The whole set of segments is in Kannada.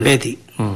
ಭೇದಿ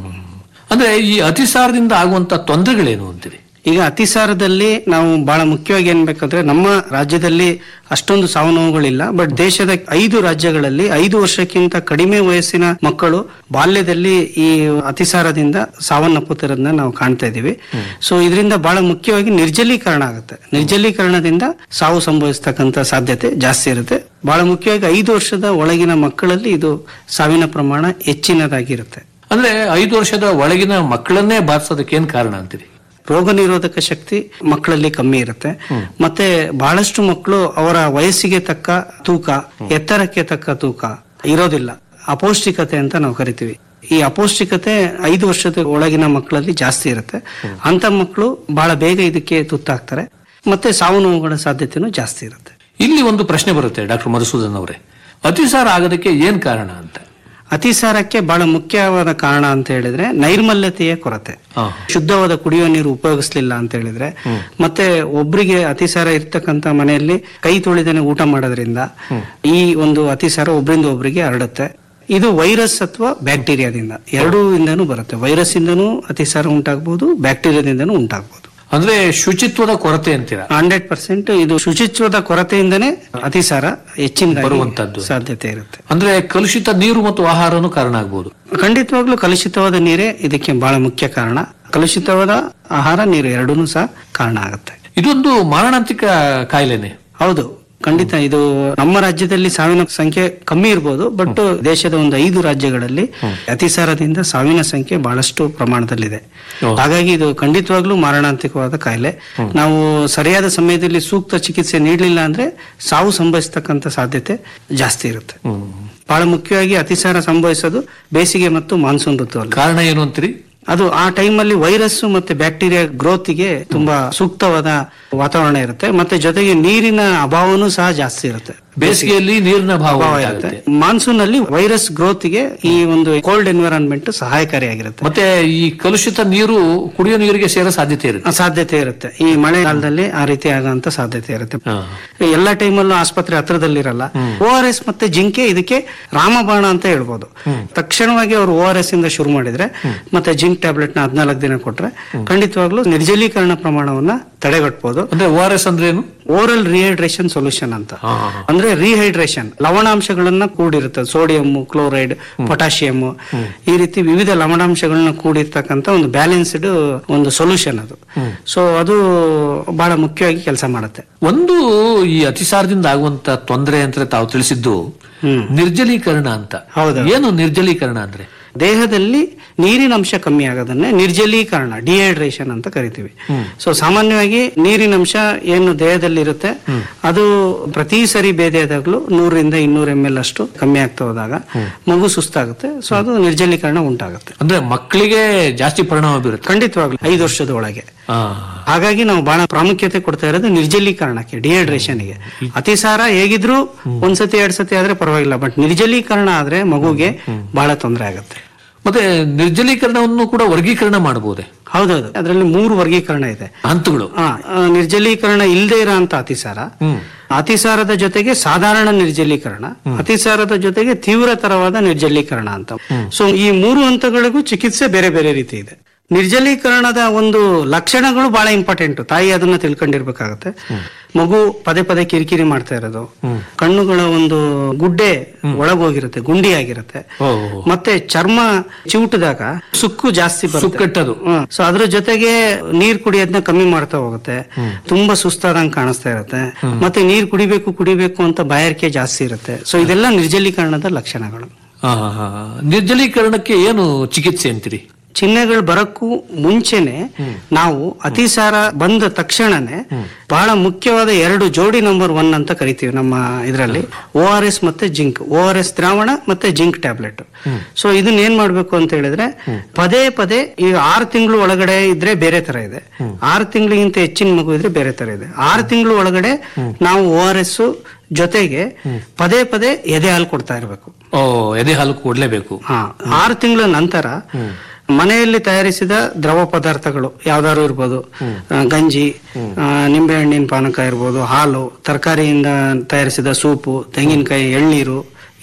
ಅಂದ್ರೆ ಈ ಅತಿಸಾರದಿಂದ ಆಗುವಂತ ತೊಂದರೆಗಳೇನು ಅಂತೀರಿ ಈಗ ಅತಿಸಾರದಲ್ಲಿ ನಾವು ಬಹಳ ಮುಖ್ಯವಾಗಿ ಏನ್ ಬೇಕಂದ್ರೆ ನಮ್ಮ ರಾಜ್ಯದಲ್ಲಿ ಅಷ್ಟೊಂದು ಸಾವು ನೋವುಗಳಿಲ್ಲ ಬಟ್ ದೇಶದ ಐದು ರಾಜ್ಯಗಳಲ್ಲಿ ಐದು ವರ್ಷಕ್ಕಿಂತ ಕಡಿಮೆ ವಯಸ್ಸಿನ ಮಕ್ಕಳು ಬಾಲ್ಯದಲ್ಲಿ ಈ ಅತಿಸಾರದಿಂದ ಸಾವನ್ನಪ್ಪುತ್ತಿರೋದನ್ನ ನಾವು ಕಾಣ್ತಾ ಇದೀವಿ ಸೊ ಇದರಿಂದ ಬಹಳ ಮುಖ್ಯವಾಗಿ ನಿರ್ಜಲೀಕರಣ ಆಗುತ್ತೆ ನಿರ್ಜಲೀಕರಣದಿಂದ ಸಾವು ಸಂಭವಿಸ್ತಕ್ಕಂತ ಸಾಧ್ಯತೆ ಜಾಸ್ತಿ ಇರುತ್ತೆ ಬಹಳ ಮುಖ್ಯವಾಗಿ ಐದು ವರ್ಷದ ಒಳಗಿನ ಮಕ್ಕಳಲ್ಲಿ ಇದು ಸಾವಿನ ಪ್ರಮಾಣ ಹೆಚ್ಚಿನದಾಗಿರುತ್ತೆ ಅಂದ್ರೆ ಐದು ವರ್ಷದ ಒಳಗಿನ ಮಕ್ಕಳನ್ನೇ ಬಾರಿಸೋದಕ್ಕೆ ಏನ್ ಕಾರಣ ಅಂತೀರಿ ರೋಗ ನಿರೋಧಕ ಶಕ್ತಿ ಮಕ್ಕಳಲ್ಲಿ ಕಮ್ಮಿ ಇರುತ್ತೆ ಮತ್ತೆ ಬಹಳಷ್ಟು ಮಕ್ಕಳು ಅವರ ವಯಸ್ಸಿಗೆ ತಕ್ಕ ತೂಕ ಎತ್ತರಕ್ಕೆ ತಕ್ಕ ತೂಕ ಇರೋದಿಲ್ಲ ಅಪೌಷ್ಟಿಕತೆ ಅಂತ ನಾವು ಕರಿತೀವಿ ಈ ಅಪೌಷ್ಟಿಕತೆ ಐದು ವರ್ಷದ ಒಳಗಿನ ಮಕ್ಕಳಲ್ಲಿ ಜಾಸ್ತಿ ಇರುತ್ತೆ ಅಂತ ಮಕ್ಕಳು ಬಹಳ ಬೇಗ ಇದಕ್ಕೆ ತುತ್ತಾಗ್ತಾರೆ ಮತ್ತೆ ಸಾವು ನೋವುಗಳ ಸಾಧ್ಯತೆನೂ ಜಾಸ್ತಿ ಇರುತ್ತೆ ಇಲ್ಲಿ ಒಂದು ಪ್ರಶ್ನೆ ಬರುತ್ತೆ ಡಾಕ್ಟರ್ ಮಧುಸೂದನ್ ಅವರೇ ಅತಿಸಾರ ಆಗೋದಕ್ಕೆ ಏನ್ ಕಾರಣ ಅಂತ ಅತಿಸಾರಕ್ಕೆ ಬಹಳ ಮುಖ್ಯವಾದ ಕಾರಣ ಅಂತ ಹೇಳಿದ್ರೆ ನೈರ್ಮಲ್ಯತೆಯ ಕೊರತೆ ಹಾ. ಶುದ್ಧವಾದ ಕುಡಿಯುವ ನೀರು ಉಪಯೋಗಿಸ್ಲಿಲ್ಲ ಅಂತ ಹೇಳಿದ್ರೆ ಮತ್ತೆ ಒಬ್ರಿಗೆ ಅತಿಸಾರ ಇರ್ತಕ್ಕಂತ ಮನೆಯಲ್ಲಿ ಕೈ ತೊಳೆದೇನೆ ಊಟ ಮಾಡೋದ್ರಿಂದ ಈ ಒಂದು ಅತಿಸಾರ ಒಬ್ರಿಂದ ಒಬ್ರಿಗೆ ಹರಡುತ್ತೆ ಇದು ವೈರಸ್ ಅಥವಾ ಬ್ಯಾಕ್ಟೀರಿಯಾದಿಂದ ಎರಡೂ ಇಂದನೂ ಬರುತ್ತೆ ವೈರಸ್ ಇಂದನೂ ಅತಿಸಾರ ಉಂಟಾಗಬಹುದು ಬ್ಯಾಕ್ಟೀರಿಯಾದಿಂದನೂ ಉಂಟಾಗಬಹುದು ಅಂದ್ರೆ ಶುಚಿತ್ವದ ಕೊರತೆ ಅಂತೀರಾ ಹಂಡ್ರೆಡ್ ಪರ್ಸೆಂಟ್ ಇದು ಶುಚಿತ್ವದ ಕೊರತೆಯಿಂದನೇ ಅತಿಸಾರ ಹೆಚ್ಚಿನ ಬರುವಂತದ್ದು. ಸಾಧ್ಯತೆ ಇರುತ್ತೆ ಅಂದ್ರೆ ಕಲುಷಿತ ನೀರು ಮತ್ತು ಆಹಾರನೂ ಕಾರಣ ಆಗ್ಬೋದು ಖಂಡಿತವಾಗ್ಲೂ ಕಲುಷಿತವಾದ ನೀರೇ ಇದಕ್ಕೆ ಬಹಳ ಮುಖ್ಯ ಕಾರಣ ಕಲುಷಿತವಾದ ಆಹಾರ ನೀರು ಎರಡೂ ಸಹ ಕಾರಣ ಆಗುತ್ತೆ ಇದೊಂದು ಮಾರಣಾಂತಿಕ ಕಾಯಿಲೆನೆ ಹೌದು ಖಂಡಿತ ಇದು ನಮ್ಮ ರಾಜ್ಯದಲ್ಲಿ ಸಾವಿನ ಸಂಖ್ಯೆ ಕಮ್ಮಿ ಇರ್ಬೋದು ಬಟ್ ದೇಶದ ಒಂದು ಐದು ರಾಜ್ಯಗಳಲ್ಲಿ ಅತಿಸಾರದಿಂದ ಸಾವಿನ ಸಂಖ್ಯೆ ಬಹಳಷ್ಟು ಪ್ರಮಾಣದಲ್ಲಿದೆ ಹಾಗಾಗಿ ಇದು ಖಂಡಿತವಾಗ್ಲೂ ಮಾರಣಾಂತಿಕವಾದ ಕಾಯಿಲೆ ನಾವು ಸರಿಯಾದ ಸಮಯದಲ್ಲಿ ಸೂಕ್ತ ಚಿಕಿತ್ಸೆ ನೀಡಲಿಲ್ಲ ಅಂದ್ರೆ ಸಾವು ಸಂಭವಿಸ್ತಕ್ಕಂಥ ಸಾಧ್ಯತೆ ಜಾಸ್ತಿ ಇರುತ್ತೆ ಬಹಳ ಮುಖ್ಯವಾಗಿ ಅತಿಸಾರ ಸಂಭವಿಸೋದು ಬೇಸಿಗೆ ಮತ್ತು ಮಾನ್ಸೂನ್ ಋತುವಲ್ಲಿ ಕಾರಣ ಏನು ಅಂತೀರಿ ಅದು ಆ ಟೈಮಲ್ಲಿ ವೈರಸ್ ಮತ್ತೆ ಬ್ಯಾಕ್ಟೀರಿಯಾ ಗ್ರೋತ್ಗೆ ತುಂಬಾ ಸೂಕ್ತವಾದ ವಾತಾವರಣ ಇರುತ್ತೆ ಮತ್ತೆ ಜೊತೆಗೆ ನೀರಿನ ಅಭಾವನೂ ಸಹ ಜಾಸ್ತಿ ಇರುತ್ತೆ ಬೇಸಿಗೆಯಲ್ಲಿ ನೀರಿನ ಭಾವ ಅಭಾವ ಇರುತ್ತೆ ಉಂಟಾಗುತ್ತೆ. ಮಾನ್ಸೂನ್ ಅಲ್ಲಿ ವೈರಸ್ ಗ್ರೋತ್ಗೆ ಈ ಒಂದು ಕೋಲ್ಡ್ ಎನ್ವಿರಾನ್ಮೆಂಟ್ ಸಹಾಯಕಾರಿಯಾಗಿರುತ್ತೆ ಮತ್ತೆ ಈ ಕಲುಷಿತ ನೀರು ಕುಡಿಯೋ ನೀರಿಗೆ ಸೇರೋ ಸಾಧ್ಯತೆ ಇರುತ್ತೆ ಆ ಸಾಧ್ಯತೆ ಇರುತ್ತೆ ಈ ಮಳೆಗಾಲದಲ್ಲಿ ಆ ರೀತಿ ಆಗುವಂತ ಸಾಧ್ಯತೆ ಇರುತ್ತೆ ಹಾ. ಎಲ್ಲಾ ಟೈಮಲ್ಲೂ ಆಸ್ಪತ್ರೆ ಹತ್ರದಲ್ಲಿರಲ್ಲ ಓ ಆರ್ ಎಸ್ ಮತ್ತೆ ಜಿಂಕೆ ಇದಕ್ಕೆ ರಾಮಬಾಣ ಅಂತ ಹೇಳ್ಬೋದು ತಕ್ಷಣವಾಗಿ ಅವರು ಓ ಆರ್ ಎಸ್ ಇಂದ ಶುರು ಮಾಡಿದ್ರೆ ಮತ್ತೆ ಜಿಂಕ್ ಟ್ಯಾಬ್ಲೆಟ್ ನ ಹದಿನಾಲ್ಕು ದಿನ ಕೊಟ್ರೆ ಖಂಡಿತವಾಗ್ಲೂ ನಿರ್ಜಲೀಕರಣ ಪ್ರಮಾಣವನ್ನ ತಡೆಗಟ್ಟಬಹುದು ಅಂದ್ರೆ ಓ ಆರ್ ಎಸ್ ಅಂದ್ರೆ ಏನು ಓರಲ್ ರಿಹೈಡ್ರೇಷನ್ ಸೊಲ್ಯೂಷನ್ ಅಂತ ಹಾ, ಹಾ, ಹಾ. ಅಂದ್ರೆ ರಿಹೈಡ್ರೇಷನ್ ಲವಣಾಂಶಗಳನ್ನ ಕೂಡಿರುತ್ತೆ ಸೋಡಿಯಂ ಕ್ಲೋರೈಡ್ ಪೊಟ್ಯಾಷಿಯಂ ಈ ರೀತಿ ವಿವಿಧ ಲವಣಾಂಶಗಳನ್ನ ಕೂಡಿರ್ತಕ್ಕಂಥ ಒಂದು ಬ್ಯಾಲೆನ್ಸ್ಡ್ ಒಂದು ಸೊಲ್ಯೂಷನ್ ಅದು ಸೊ ಅದು ಬಹಳ ಮುಖ್ಯವಾಗಿ ಕೆಲಸ ಮಾಡುತ್ತೆ ಒಂದು ಈ ಅತಿಸಾರದಿಂದ ಆಗುವಂತ ತೊಂದರೆ ಅಂತ ತಾವು ತಿಳಿಸಿದ್ದು ಹ್ಮ್. ನಿರ್ಜಲೀಕರಣ ಅಂತ ಹೌದು. ಏನು ನಿರ್ಜಲೀಕರಣ ಅಂದ್ರೆ ದೇಹದಲ್ಲಿ ನೀರಿನ ಅಂಶ ಕಮ್ಮಿ ಆಗೋದನ್ನೇ ನಿರ್ಜಲೀಕರಣ ಡಿಹೈಡ್ರೇಷನ್ ಅಂತ ಕರಿತೀವಿ ಸೊ ಸಾಮಾನ್ಯವಾಗಿ ನೀರಿನ ಅಂಶ ಏನು ದೇಹದಲ್ಲಿ ಇರುತ್ತೆ ಅದು ಪ್ರತಿ ಸರಿ ಬೇದೆಯಾದಾಗ್ಲೂ ನೂರರಿಂದ ಇನ್ನೂರ ಎಂ ಎಲ್ ಅಷ್ಟು ಕಮ್ಮಿ ಆಗ್ತಾ ಹೋದಾಗ ಮಗು ಸುಸ್ತಾಗುತ್ತೆ ಸೊ ಅದು ನಿರ್ಜಲೀಕರಣ ಉಂಟಾಗುತ್ತೆ ಅಂದ್ರೆ ಮಕ್ಕಳಿಗೆ ಜಾಸ್ತಿ ಪರಿಣಾಮ ಬೀರುತ್ತೆ ಖಂಡಿತವಾಗ್ಲೂ ಐದು ವರ್ಷದ ಒಳಗೆ ಆ, ಹಾಗಾಗಿ ನಾವು ಬಹಳ ಪ್ರಾಮುಖ್ಯತೆ ಕೊಡ್ತಾ ಇರೋದು ನಿರ್ಜಲೀಕರಣಕ್ಕೆ ಡಿಹೈಡ್ರೇಷನ್ಗೆ ಅತಿಸಾರ ಹೇಗಿದ್ರು ಒಂದ್ಸತಿ ಎರಡ್ ಸತಿ ಆದ್ರೆ ಪರವಾಗಿಲ್ಲ ಬಟ್ ನಿರ್ಜಲೀಕರಣ ಆದ್ರೆ ಮಗುಗೆ ಬಹಳ ತೊಂದರೆ ಆಗುತ್ತೆ ಮತ್ತೆ ನಿರ್ಜಲೀಕರಣವನ್ನು ಕೂಡ ವರ್ಗೀಕರಣ ಮಾಡಬಹುದೇ ಹೌದೌದು ಅದರಲ್ಲಿ ಮೂರು ವರ್ಗೀಕರಣ ಇದೆ ಹಂತಗಳು ಆ, ಆ, ನಿರ್ಜಲೀಕರಣ ಇಲ್ಲದೆ ಇರೋಂತ ಅತಿಸಾರ ಹ್ಮ್ ಅತಿಸಾರದ ಜೊತೆಗೆ ಸಾಧಾರಣ ನಿರ್ಜಲೀಕರಣ ಅತಿಸಾರದ ಜೊತೆಗೆ ತೀವ್ರತರವಾದ ನಿರ್ಜಲೀಕರಣ ಅಂತ ಸೊ ಈ ಮೂರು ಹಂತಗಳಿಗೂ ಚಿಕಿತ್ಸೆ ಬೇರೆ ಬೇರೆ ರೀತಿ ಇದೆ ನಿರ್ಜಲೀಕರಣದ ಒಂದು ಲಕ್ಷಣಗಳು ಬಹಳ ಇಂಪಾರ್ಟೆಂಟ್ ತಾಯಿ ಅದನ್ನ ತಿಳ್ಕೊಂಡಿರ್ಬೇಕಾಗತ್ತೆ ಮಗು ಪದೇ ಪದೇ ಕಿರಿಕಿರಿ ಮಾಡ್ತಾ ಇರೋದು ಕಣ್ಣುಗಳ ಒಂದು ಗುಡ್ಡೆ ಒಳಗೋಗಿರುತ್ತೆ ಗುಂಡಿ ಆಗಿರುತ್ತೆ ಓ ಮತ್ತೆ ಚರ್ಮ ಚಿವುಟಿದಾಗ ಸುಕ್ಕು ಜಾಸ್ತಿ ಬರುತ್ತೆ ಸುಕ್ಕಟ್ಟದು ಸೊ ಅದ್ರ ಜೊತೆಗೆ ನೀರ್ ಕುಡಿಯೋದನ್ನ ಕಮ್ಮಿ ಮಾಡ್ತಾ ಹೋಗುತ್ತೆ ತುಂಬಾ ಸುಸ್ತಾದಂಗ್ ಕಾಣಿಸ್ತಾ ಇರುತ್ತೆ ಮತ್ತೆ ನೀರ್ ಕುಡಿಬೇಕು ಕುಡಿಬೇಕು ಅಂತ ಬಾಯಾರಿಕೆ ಜಾಸ್ತಿ ಇರುತ್ತೆ ಸೊ ಇದೆಲ್ಲ ನಿರ್ಜಲೀಕರಣದ ಲಕ್ಷಣಗಳು ಆ, ಆ, ಆ. ನಿರ್ಜಲೀಕರಣಕ್ಕೆ ಏನು ಚಿಕಿತ್ಸೆ ಅಂತೀರಿ ಚಿಹ್ನೆಗಳು ಬರಕ್ಕೂ ಮುಂಚೆನೆ ನಾವು ಅತಿಸಾರ ಬಂದ ತಕ್ಷಣನೇ ಬಹಳ ಮುಖ್ಯವಾದ ಎರಡು ಜೋಡಿ ನಂಬರ್ ಒನ್ ಅಂತ ಕರಿತೀವಿ ನಮ್ಮ ಇದರಲ್ಲಿ ಓ ಆರ್ ಎಸ್ ಮತ್ತೆ ಜಿಂಕ್ ಓ ಆರ್ ಎಸ್ ದ್ರಾವಣ ಮತ್ತೆ ಜಿಂಕ್ ಟ್ಯಾಬ್ಲೆಟ್ ಸೊ ಇದನ್ನ ಏನ್ ಮಾಡ್ಬೇಕು ಅಂತ ಹೇಳಿದ್ರೆ ಪದೇ ಪದೇ ಈ ಆರು ತಿಂಗಳು ಒಳಗಡೆ ಇದ್ರೆ ಬೇರೆ ತರ ಇದೆ ಆರು ತಿಂಗಳಿಗಿಂತ ಹೆಚ್ಚಿನ ಮಗು ಇದ್ರೆ ಬೇರೆ ತರ ಇದೆ ಆರು ತಿಂಗಳು ಒಳಗಡೆ ನಾವು ಓ ಆರ್ ಎಸ್ ಜೊತೆಗೆ ಪದೇ ಪದೇ ಎದೆ ಹಾಲು ಕೊಡ್ತಾ ಇರಬೇಕು ಓ ಎದೆ ಹಾಲು ಕೊಡ್ಲೇಬೇಕು ಹಾ ಆರು ತಿಂಗಳ ನಂತರ ಮನೆಯಲ್ಲಿ ತಯಾರಿಸಿದ ದ್ರವ ಪದಾರ್ಥಗಳು ಯಾವ್ದಾದ್ರು ಇರ್ಬೋದು ಆ, ಗಂಜಿ ಆ, ನಿಂಬೆಹಣ್ಣಿನ ಪಾನಕ ಇರ್ಬೋದು ಹಾಲು ತರಕಾರಿಯಿಂದ ತಯಾರಿಸಿದ ಸೂಪು ತೆಂಗಿನಕಾಯಿ ಎಳ್ನೀರು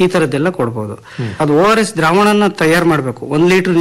ಈ ತರದ್ದೆಲ್ಲ ಕೊಡ್ಬೋದು ಅದು ಓ ಆರ್ ಎಸ್ ದ್ರಾವಣನ ತಯಾರು ಮಾಡಬೇಕು ಒಂದ್ ಲೀಟರ್